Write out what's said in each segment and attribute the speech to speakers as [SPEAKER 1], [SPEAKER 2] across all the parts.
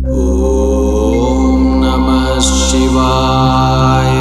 [SPEAKER 1] ॐ नमः शिवाय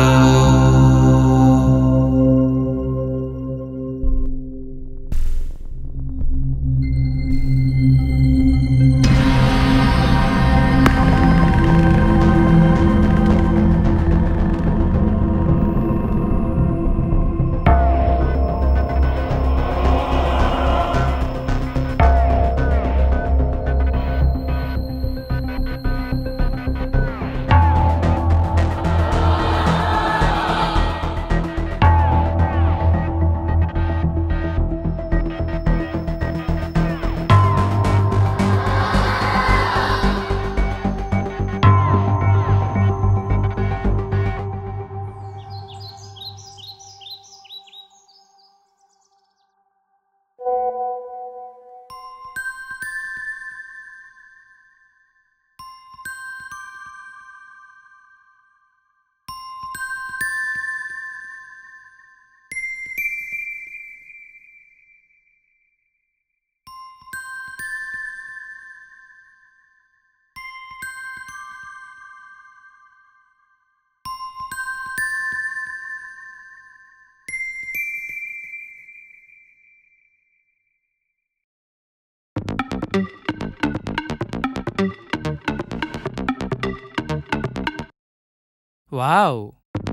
[SPEAKER 2] wow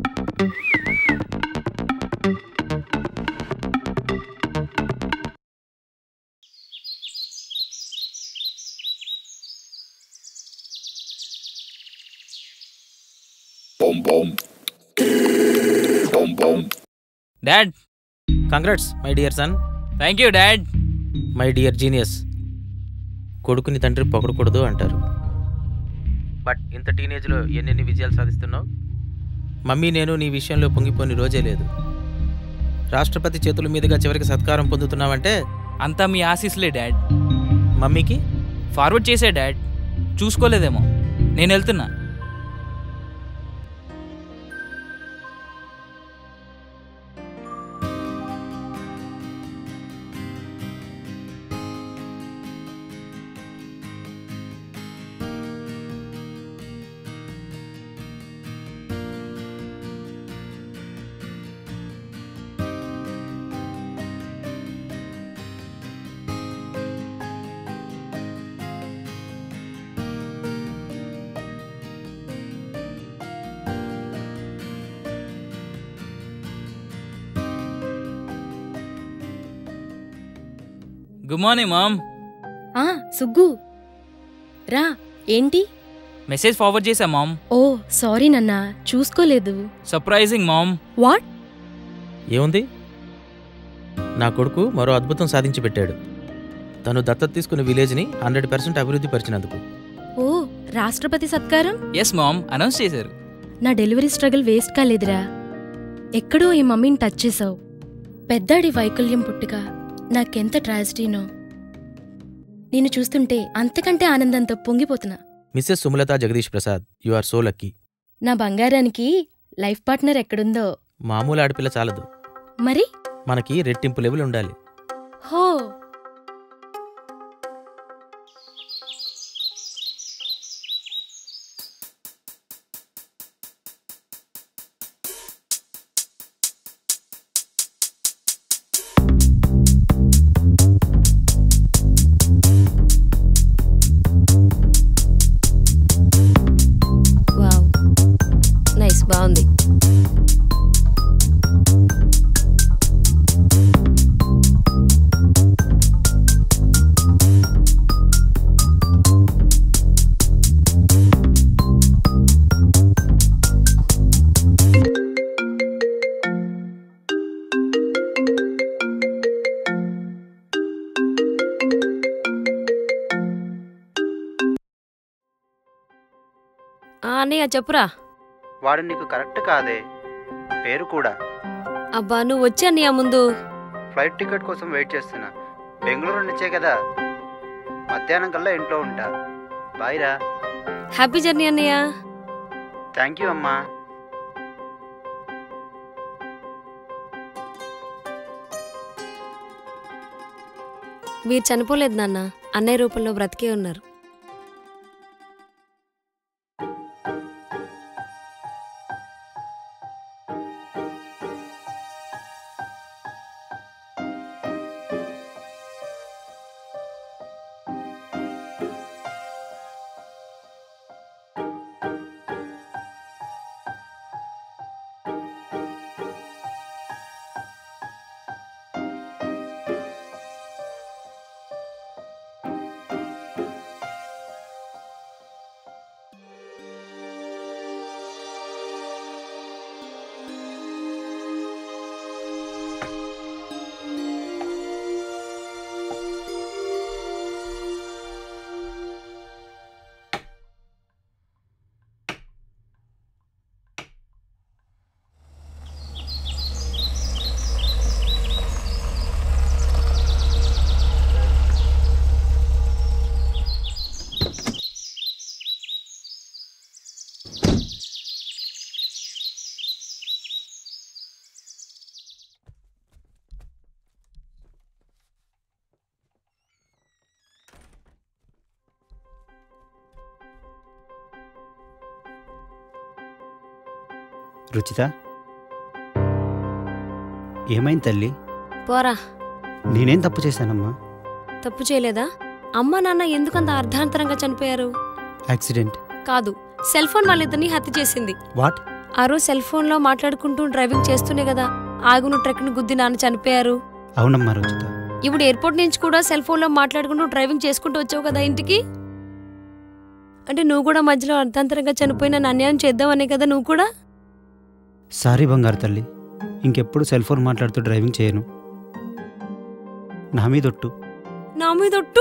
[SPEAKER 2] dad
[SPEAKER 3] congrats my dear son
[SPEAKER 2] thank you dad
[SPEAKER 3] my dear genius కొడుకుని తండ్రి పొగడకూడదు అంటారు బట్ ఇంత టీనేజ్లో ఎన్నెన్ని విజయాలు సాధిస్తున్నావు మమ్మీ నేను నీ విషయంలో పొంగిపోని రోజే లేదు రాష్ట్రపతి చేతుల మీదుగా చివరికి సత్కారం పొందుతున్నావంటే
[SPEAKER 2] అంతా మీ ఆశీస్లే డాడ్
[SPEAKER 3] మమ్మీకి
[SPEAKER 2] ఫార్వర్డ్ చేసే డాడ్ చూసుకోలేదేమో నేను వెళ్తున్నా గుడ్ మార్నింగ్ మామ్
[SPEAKER 4] ఆ సుగ్గు రా ఏంటి
[SPEAKER 2] మెసేజ్ ఫార్వర్డ్ చేశా మామ్
[SPEAKER 4] ఓ సారీ నాన్న చూసుకోలేదు
[SPEAKER 2] సర్ప్రైజింగ్ మామ్
[SPEAKER 4] వాట్
[SPEAKER 3] ఏముంది నా కొడుకు మరో అద్భుతం సాధించి పెట్టాడు తను దత్తత తీసుకున్న విలేజ్ని హండ్రెడ్ పర్సెంట్ అభివృద్ధి పరిచినందుకు
[SPEAKER 4] ఓ రాష్ట్రపతి సత్కారం
[SPEAKER 2] ఎస్ మామ్ అనౌన్స్ చేశారు
[SPEAKER 4] నా డెలివరీ స్ట్రగుల్ వేస్ట్ కాలేదురా ఎక్కడో ఈ మమ్మీని టచ్ చేసావు పెద్దాడి వైకల్యం పుట్టుక నాకెంత ట్రాజిడీనో నేను చూస్తుంటే అంతకంటే ఆనందంతో పొంగిపోతున్నా
[SPEAKER 3] Mrs Sumalatha Jagadish Prasad you are so lucky
[SPEAKER 4] నా బంగారానికి లైఫ్ పార్ట్నర్ ఎక్కడుందో
[SPEAKER 3] మామూలు ఆడపిల్ల చాలదు
[SPEAKER 4] మరి
[SPEAKER 3] మనకి రెట్టింపు లెవెల్ ఉండాలి
[SPEAKER 4] హో
[SPEAKER 5] వావ్ నైస్ బాగుంది ఆ, అన్నయ్య చెప్పురా
[SPEAKER 3] వాడు నీకు కరెక్ట్ కాదే పేరు కూడా
[SPEAKER 5] అబ్బా నువ్వు వచ్చి అన్నయ్య ముందు
[SPEAKER 3] ఫ్లైట్ టికెట్ కోసం వెయిట్ చేస్తున్నా బెంగళూరు నుంచే కదా మధ్యాహ్నం కల్లా ఇంట్లో ఉంటా బాయ్ రా
[SPEAKER 5] హ్యాపీ జర్నీ అన్నయ్య
[SPEAKER 3] థ్యాంక్ యూ అమ్మా
[SPEAKER 5] మీరు చనిపోలేదు నాన్న అన్నయ్య రూపంలో బ్రతికే ఉన్నారు
[SPEAKER 6] రుచిత ఏమైంది తల్లి
[SPEAKER 5] పోరా
[SPEAKER 6] నేనేం తప్పు చేశానమ్మా
[SPEAKER 5] తప్పు చేయలేదా అమ్మ నాన్న ఎందుకంత అర్ధాంతరంగా చనిపోయారు
[SPEAKER 6] యాక్సిడెంట్
[SPEAKER 5] కాదు సెల్ ఫోన్ వాళ్ళిద్దరిని హత్య చేసింది
[SPEAKER 6] వాట్
[SPEAKER 5] ఆ రోజు సెల్ ఫోన్లో మాట్లాడుకుంటూ డ్రైవింగ్ చేస్తూనే కదా ఆగును ట్రక్ను గుద్ది నాన్న చనిపోయారు
[SPEAKER 6] అవునమ్మా రుచిత
[SPEAKER 5] ఇప్పుడు ఎయిర్పోర్ట్ నుంచి కూడా సెల్ ఫోన్లో మాట్లాడుకుంటూ డ్రైవింగ్ చేసుకుంటూ వచ్చావు కదా ఇంటికి అంటే నువ్వు కూడా మధ్యలో అర్ధాంతరంగా చనిపోయిన నన్ను అన్యాయం చేద్దామనే కదా నువ్వు కూడా
[SPEAKER 6] సారీ బంగారు తల్లి ఇంకెప్పుడు సెల్ ఫోన్ మాట్లాడుతూ డ్రైవింగ్ చేయను నా మీదొట్టు
[SPEAKER 5] నా మీద ఒట్టు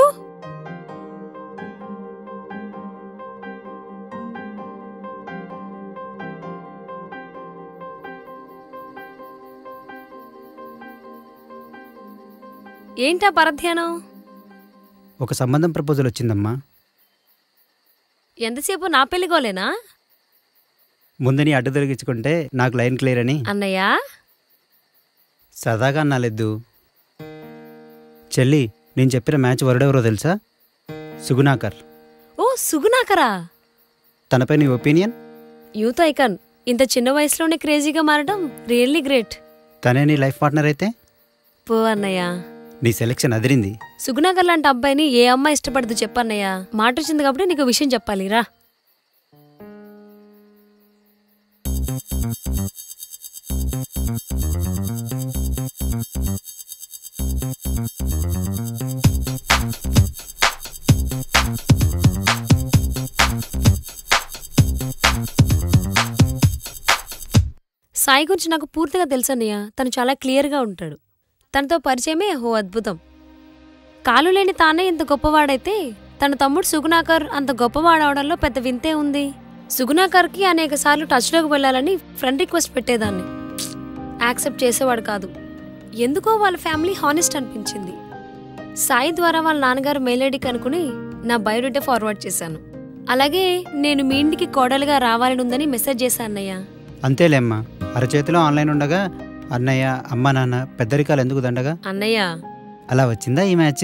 [SPEAKER 5] ఏంటా పరధ్యానం
[SPEAKER 6] ఒక సంబంధం ప్రపోజల్ వచ్చిందమ్మా
[SPEAKER 5] ఎంతసేపు నా పెళ్లిగోలేనా
[SPEAKER 6] ముందు నీ అడ్డు తొలగించుకుంటే నాకు లైన్ క్లియర్ అని
[SPEAKER 5] అన్నయ్య
[SPEAKER 6] సరదాగా అన్నాలేదు చెల్లి నేను చెప్పిన మ్యాచ్ వరుడెవరో తెలుసా సుగుణాకర్
[SPEAKER 5] ఓ సుగుణాకరా
[SPEAKER 6] తనపై నీ ఒపీనియన్
[SPEAKER 5] యూత్ ఐకాన్ ఇంత చిన్న వయసులోనే క్రేజీగా మారడం రియల్లీ గ్రేట్
[SPEAKER 6] తనే నీ లైఫ్ పార్ట్నర్ అయితే
[SPEAKER 5] పో అన్నయ్య
[SPEAKER 6] నీ సెలెక్షన్ అదిరింది
[SPEAKER 5] సుగుణాకర్ లాంటి అబ్బాయిని ఏ అమ్మాయి ఇష్టపడదు చెప్పన్నయ్య మాట వచ్చింది కాబట్టి నీకు విషయం చెప్పాలి రా సాయి గురించి నాకు పూర్తిగా తెలుసు అన్నయ్య తను చాలా క్లియర్గా ఉంటాడు తనతో పరిచయమే ఓ అద్భుతం కాలు లేని తానే ఇంత గొప్పవాడైతే తన తమ్ముడు సుగుణాకర్ అంత గొప్పవాడవడంలో పెద్ద వింతే ఉంది సుగుణాకర్కి అనేక సార్లు టచ్లోకి వెళ్ళాలని ఫ్రెండ్ రిక్వెస్ట్ పెట్టేదాన్ని యాక్సెప్ట్ చేసేవాడు కాదు ఎందుకో వాళ్ళ ఫ్యామిలీ హానెస్ట్ అనిపించింది సాయి ద్వారా వాళ్ళ నాన్నగారు మేలేడికి అనుకుని నా బయోడేటా ఫార్వర్డ్ చేశాను అలాగే నేను మీ ఇంటికి కోడలుగా రావాలని ఉందని మెసేజ్ చేశాను అన్నయ్య
[SPEAKER 6] అంతేలేమ్మా అరచేతిలో ఆన్లైన్ ఉండగా అన్నయ్య అమ్మ నాన్న పెద్దరికాలు ఎందుకు దండగా
[SPEAKER 5] అన్నయ్య
[SPEAKER 6] అలా వచ్చిందా ఈ మ్యాచ్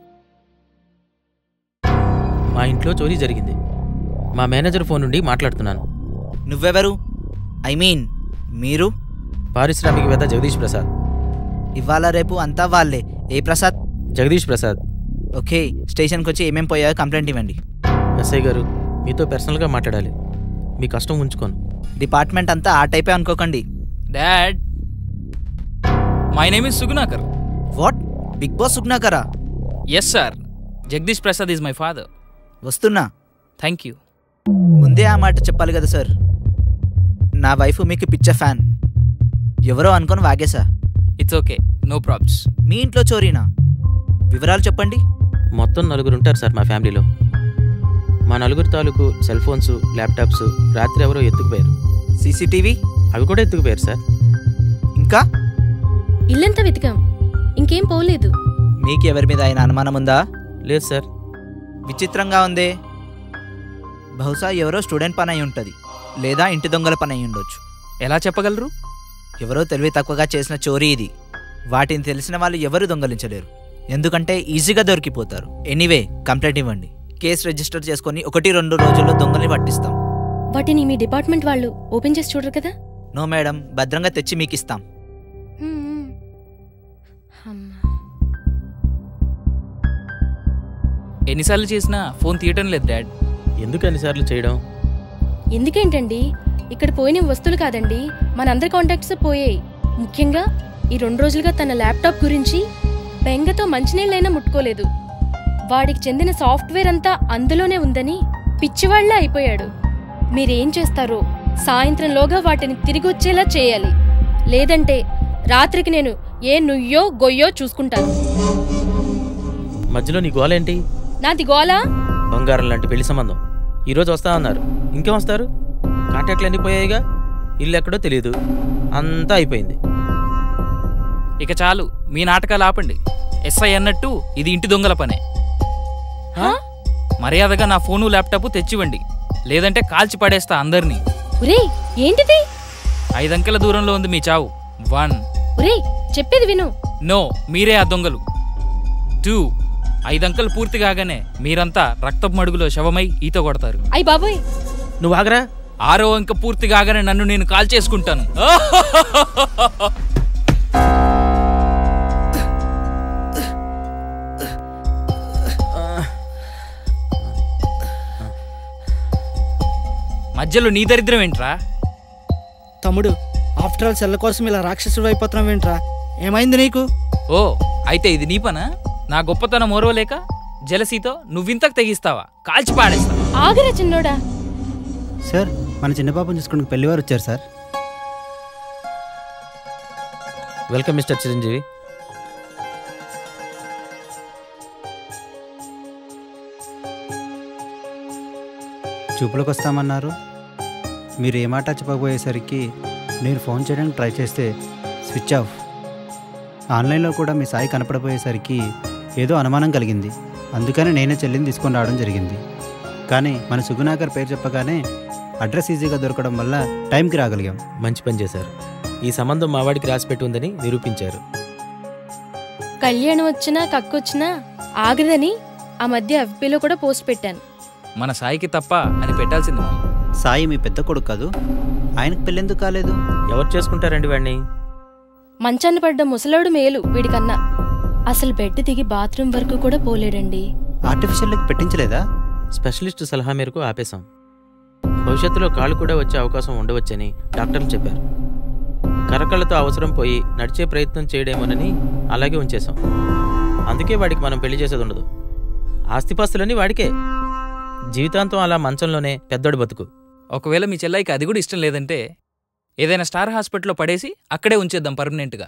[SPEAKER 3] మా ఇంట్లో చోరీ జరిగింది మా మేనేజర్ ఫోన్ నుండి మాట్లాడుతున్నాను
[SPEAKER 7] నువ్వెవరు ఐ మీన్ మీరు
[SPEAKER 3] పారిశ్రామికవేత్త జగదీష్ ప్రసాద్
[SPEAKER 7] ఇవాళ రేపు అంతా వాళ్ళే ఏ ప్రసాద్
[SPEAKER 3] జగదీష్ ప్రసాద్
[SPEAKER 7] ఓకే స్టేషన్కి వచ్చి ఏమేం పోయాయో కంప్లైంట్ ఇవ్వండి
[SPEAKER 3] ఎస్ఐ గారు మీతో పర్సనల్గా మాట్లాడాలి మీ కష్టం ఉంచుకోను
[SPEAKER 7] డిపార్ట్మెంట్ అంతా ఆ టైపే అనుకోకండి
[SPEAKER 2] dad my name is Sugunakar
[SPEAKER 7] what big boss సుగ్నాకరా
[SPEAKER 2] yes sir Jagadish Prasad is my father
[SPEAKER 7] వస్తున్నా
[SPEAKER 2] థ్యాంక్ యూ
[SPEAKER 7] ముందే ఆ మాట చెప్పాలి కదా సార్ నా వైఫ్ మీకు పిచ్చ ఫ్యాన్ ఎవరో అనుకొని వాగేశా
[SPEAKER 2] ఇట్స్ ఓకే నో ప్రాబ్స్
[SPEAKER 7] మీ ఇంట్లో చోరీనా వివరాలు చెప్పండి
[SPEAKER 3] మొత్తం నలుగురు ఉంటారు సార్ మా ఫ్యామిలీలో మా నలుగురు తాలూకు సెల్ ఫోన్స్ ల్యాప్టాప్స్ రాత్రి ఎవరో ఎత్తుకుపోయారు
[SPEAKER 7] సీసీటీవీ
[SPEAKER 3] అవి కూడా ఎత్తుకుపోయారు సార్
[SPEAKER 7] ఇంకా
[SPEAKER 4] ఇల్లంతా వెతికాం ఇంకేం పోలేదు
[SPEAKER 7] మీకు ఎవరి మీద అయిన అనుమానం ఉందా
[SPEAKER 3] లేదు సార్
[SPEAKER 7] విచిత్రంగా ఉందే బహుశా ఎవరో స్టూడెంట్ పని అయి ఉంటుంది లేదా ఇంటి దొంగల పని అయి ఉండొచ్చు
[SPEAKER 2] ఎలా చెప్పగలరు
[SPEAKER 7] ఎవరో తెలివి తక్కువగా చేసిన చోరీ ఇది వాటిని తెలిసిన వాళ్ళు ఎవరు దొంగలించలేరు ఎందుకంటే ఈజీగా దొరికిపోతారు ఎనీవే కంప్లైంట్ ఇవ్వండి కేసు రిజిస్టర్ చేసుకొని ఒకటి రెండు రోజుల్లో దొంగల్ని పట్టిస్తాం
[SPEAKER 4] వాటిని మీ డిపార్ట్మెంట్ వాళ్ళు ఓపెన్ చేసి చూడరు కదా
[SPEAKER 7] నో మేడం భద్రంగా తెచ్చి మీకు ఇస్తాం
[SPEAKER 4] హ్మ్, హ్మ్. అమ్మా.
[SPEAKER 2] ఎన్నిసార్లు చేసినా ఫోన్ తీయటం లేదు డాడ్
[SPEAKER 3] ఎందుకు అన్నిసార్లు చేయడం
[SPEAKER 4] ఎందుకేంటండి ఇక్కడ పోయిన వస్తువులు కాదండి మనందరి కాంటాక్ట్స్ పోయాయి ముఖ్యంగా ఈ రెండు రోజులుగా తన ల్యాప్టాప్ గురించి బెంగతో మంచినీళ్ళైనా ముట్టుకోలేదు వాడికి చెందిన సాఫ్ట్వేర్ అంతా అందులోనే ఉందని పిచ్చివాళ్లా అయిపోయాడు మీరేం చేస్తారో సాయంత్రంలోగా వాటిని తిరిగి వచ్చేలా చేయాలి లేదంటే రాత్రికి నేను ఏ నుయ్యో గొయ్యో చూసుకుంటాను
[SPEAKER 3] మధ్యలో నీ గోలేంటి
[SPEAKER 4] నాది గోలా
[SPEAKER 3] బంగారం లాంటి పెళ్లి సంబంధం ఈరోజు వస్తా అన్నారు ఇంకేం వస్తారు కాంటాక్ట్లు అన్నీ పోయాయిగా ఇల్లు ఎక్కడో తెలియదు అంతా అయిపోయింది
[SPEAKER 2] ఇక చాలు మీ నాటకాలు ఆపండి ఎస్ఐ అన్నట్టు ఇది ఇంటి దొంగల పనే
[SPEAKER 4] హా?
[SPEAKER 2] మర్యాదగా నా ఫోను ల్యాప్టాప్ తెచ్చివ్వండి లేదంటే కాల్చి పడేస్తా అందరినీ
[SPEAKER 4] ఒరేయ్ ఏంటిది
[SPEAKER 2] ఐదంకెల దూరంలో ఉంది మీ చావు వన్
[SPEAKER 4] ఒరేయ్ చెప్పేది విను
[SPEAKER 2] నో మీరే ఆ దొంగలు టూ ఐదంకెలు పూర్తి కాగానే మీరంతా రక్తపు మడుగులో శవమై ఈత కొడతారు
[SPEAKER 4] అయ్ బాబోయ్
[SPEAKER 3] నువ్వు ఆగరా
[SPEAKER 2] ఆరో అంక పూర్తి కాగానే నన్ను నేను కాల్ చేసుకుంటాను మధ్యలో నీ దరిద్రం ఏంట్రా
[SPEAKER 8] తమ్ముడు ఆఫ్టర్ ఆల్ సెల్ల కోసం ఇలా రాక్షసుడు అయిపోతున్నావు ఏంట్రా ఏమైంది నీకు
[SPEAKER 2] ఓ అయితే ఇది నీ పనా నా గొప్పతనం ఓరవలేక జలసీతో నువ్వింతకు తెగిస్తావా కాల్చి పాడేస్తా
[SPEAKER 4] ఆగరా చిన్నోడా
[SPEAKER 6] సార్ మన చిన్న పాపం చూసుకుని పెళ్లివారు వచ్చారు సార్
[SPEAKER 3] వెల్కమ్ మిస్టర్ చిరంజీవి
[SPEAKER 6] చూపులకు వస్తామన్నారు మీరు ఏ మాట చెప్పకపోయేసరికి నేను ఫోన్ చేయడానికి ట్రై చేస్తే స్విచ్ ఆఫ్ ఆన్లైన్లో కూడా మీ సాయి కనపడపోయేసరికి ఏదో అనుమానం కలిగింది అందుకని నేనే చెల్లిని తీసుకొని రావడం జరిగింది కానీ మన సుగుణాకర్ పేరు చెప్పగానే అడ్రస్ ఈజీగా దొరకడం వల్ల టైంకి రాగలిగాం
[SPEAKER 3] మంచి పని చేశారు ఈ సంబంధం మా వాడికి రాసిపెట్టి ఉందని నిరూపించారు
[SPEAKER 4] కళ్యాణం వచ్చినా కక్కొచ్చినా ఆగదని ఆ మధ్య ఎఫ్బీలో కూడా పోస్ట్ పెట్టాను
[SPEAKER 2] మన సాయికి తప్ప అని పెట్టాల్సింది మామ
[SPEAKER 6] సాయి మీ పెద్ద కొడుకు కాదు ఆయనకు పెళ్ళెందుకు కాలేదు
[SPEAKER 3] ఎవరు చేసుకుంటారండి వాడిని
[SPEAKER 4] మంచాన్ని పడ్డ ముసలోడు మేలు వీడికన్నా అసలు బెడ్ దిగి బాత్రూమ్ వరకు కూడా పోలేడండి
[SPEAKER 6] ఆర్టిఫిషియల్కి పెట్టించలేదా
[SPEAKER 3] స్పెషలిస్ట్ సలహా మేరకు ఆపేశాం భవిష్యత్తులో కాళ్ళు కూడా వచ్చే అవకాశం ఉండవచ్చని డాక్టర్లు చెప్పారు కరకళ్ళతో అవసరం పోయి నడిచే ప్రయత్నం చేయడేమోనని అలాగే ఉంచేశాం అందుకే వాడికి మనం పెళ్లి చేసేది ఉండదు ఆస్తిపాస్తులన్నీ వాడికే జీవితాంతం అలా మంచంలోనే పెద్దోడు బతుకు
[SPEAKER 2] ఒకవేళ మీ చెల్లైకి అది కూడా ఇష్టం లేదంటే ఏదైనా స్టార్ హాస్పిటల్లో పడేసి అక్కడే ఉంచేద్దాం పర్మనెంట్గా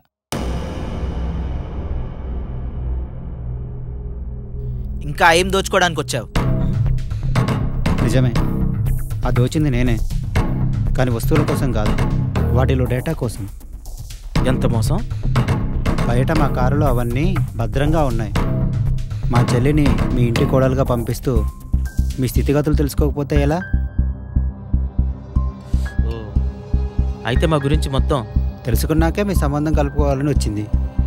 [SPEAKER 7] ఇంకా ఏం దోచుకోవడానికి వచ్చావు
[SPEAKER 6] నిజమే ఆ దోచింది నేనే కానీ వస్తువుల కోసం కాదు వాటిలో డేటా కోసం
[SPEAKER 3] ఎంత మోసం
[SPEAKER 6] బయట మా కారులో అవన్నీ భద్రంగా ఉన్నాయి మా చెల్లిని మీ ఇంటి కోడలుగా పంపిస్తూ మీ స్థితిగతులు తెలుసుకోకపోతే ఎలా
[SPEAKER 3] ఓ అయితే మా గురించి మొత్తం
[SPEAKER 6] తెలుసుకున్నాకే మీ సంబంధం కలుపుకోవాలని వచ్చింది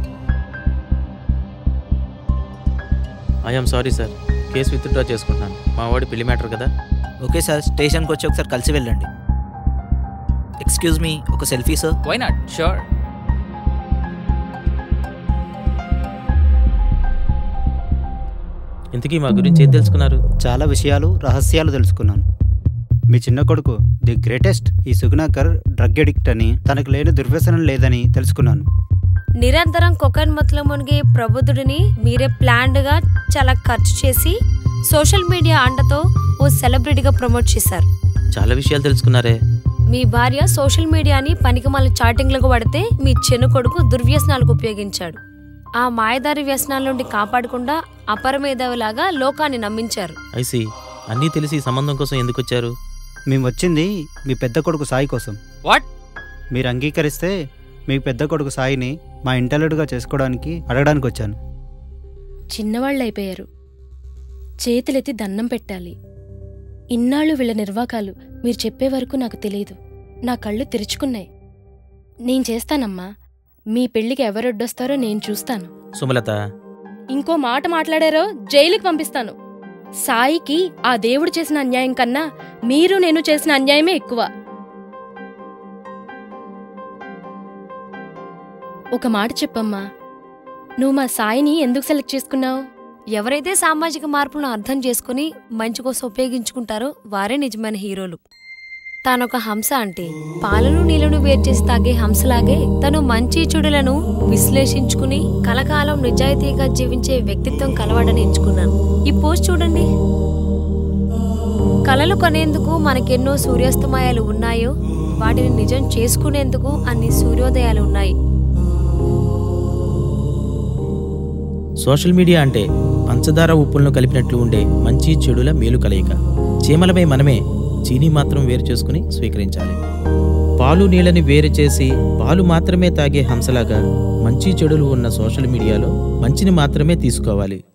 [SPEAKER 3] I'm sorry sir case withdraw చేసుకుంటున్నాను మా వాడి పెళ్లి మ్యాటర్ కదా
[SPEAKER 7] ఓకే సార్ స్టేషన్కి వచ్చి ఒకసారి కలిసి వెళ్ళండి ఎక్స్క్యూజ్ మీ ఒక selfie sir
[SPEAKER 2] why not sure
[SPEAKER 3] ఇంతకీ మా గురించి ఏం తెలుసుకున్నారు
[SPEAKER 6] చాలా విషయాలు రహస్యాలు తెలుసుకున్నాను మీ చిన్న కొడుకు ది గ్రేటెస్ట్ ఈ సుగుణాకర్ డ్రగ్ ఎడిక్ట్ అని తనకు లేని దుర్వ్యసనం లేదని తెలుసుకున్నాను
[SPEAKER 5] నిరంతరం కొకన్ మత్తులో మునిగే ప్రబుద్ధుడిని మీరే ప్లాన్డ్గా చాలా ఖర్చు చేసి సోషల్ మీడియా అండతో ఓ సెలబ్రిటీగా ప్రమోట్ చేశారు
[SPEAKER 3] చాలా విషయాలు తెలుసుకున్నారే
[SPEAKER 5] మీ భార్య సోషల్ మీడియాని పనికిమాల చాటింగ్లకు పడితే మీ చిన్న కొడుకు దుర్వ్యసనాలకు ఉపయోగించాడు ఆ మాయదారి వ్యసనాల నుండి కాపాడకుండా అపరమేధవిలాగా లోకాన్ని నమ్మించారు
[SPEAKER 3] ఐసి అన్నీ తెలిసి ఈ సంబంధం కోసం ఎందుకు వచ్చారు
[SPEAKER 6] మేము వచ్చింది మీ పెద్ద కొడుకు సాయి కోసం
[SPEAKER 2] వాట్
[SPEAKER 6] మీరు అంగీకరిస్తే మీ పెద్ద కొడుకు సాయిని మా ఇంటలుడుగా చేసుకోవడానికి అడగడానికి వచ్చాను
[SPEAKER 4] చిన్నవాళ్ళైపోయారు చేతులెత్తి దండం పెట్టాలి ఇన్నాళ్ళు వీళ్ళ నిర్వాకాలు మీరు చెప్పే వరకు నాకు తెలియదు నా కళ్ళు తెరుచుకున్నాయి నేను చేస్తానమ్మా మీ పెళ్లికి ఎవరొడ్డొస్తారో నేను చూస్తాను
[SPEAKER 3] సుమలత
[SPEAKER 4] ఇంకో మాట మాట్లాడారో జైలుకి పంపిస్తాను సాయికి ఆ దేవుడు చేసిన అన్యాయం కన్నా మీరు నేను చేసిన అన్యాయమే ఎక్కువ ఒక మాట చెప్పమ్మా నువ్వు మా సాయిని ఎందుకు సెలెక్ట్ చేసుకున్నావు
[SPEAKER 5] ఎవరైతే సామాజిక మార్పులను అర్థం చేసుకుని మంచి కోసం ఉపయోగించుకుంటారో వారే నిజమైన హీరోలు తానొక హంస అంటే పాలను నీళ్లను వేరు చేసి తాగే హంసలాగే తను మంచి చెడులను విశ్లేషించుకుని కలకాలం నిజాయితీగా జీవించే వ్యక్తిత్వం కలవాడని ఎంచుకున్నాను ఈ పోస్ట్ చూడండి కలలు కొనేందుకు మనకెన్నో సూర్యాస్తమయాలు ఉన్నాయో వాటిని నిజం చేసుకునేందుకు అన్ని సూర్యోదయాలు ఉన్నాయి
[SPEAKER 3] సోషల్ మీడియా అంటే పంచదార ఉప్పులను కలిపినట్లు ఉండే మంచి చెడుల మేలు కలయిక చీమలపై మనమే చీనీ మాత్రం వేరు చేసుకుని స్వీకరించాలి పాలు నీళ్ళని వేరు చేసి పాలు మాత్రమే తాగే హంసలాగా మంచి చెడులు ఉన్న సోషల్ మీడియాలో మంచిని మాత్రమే తీసుకోవాలి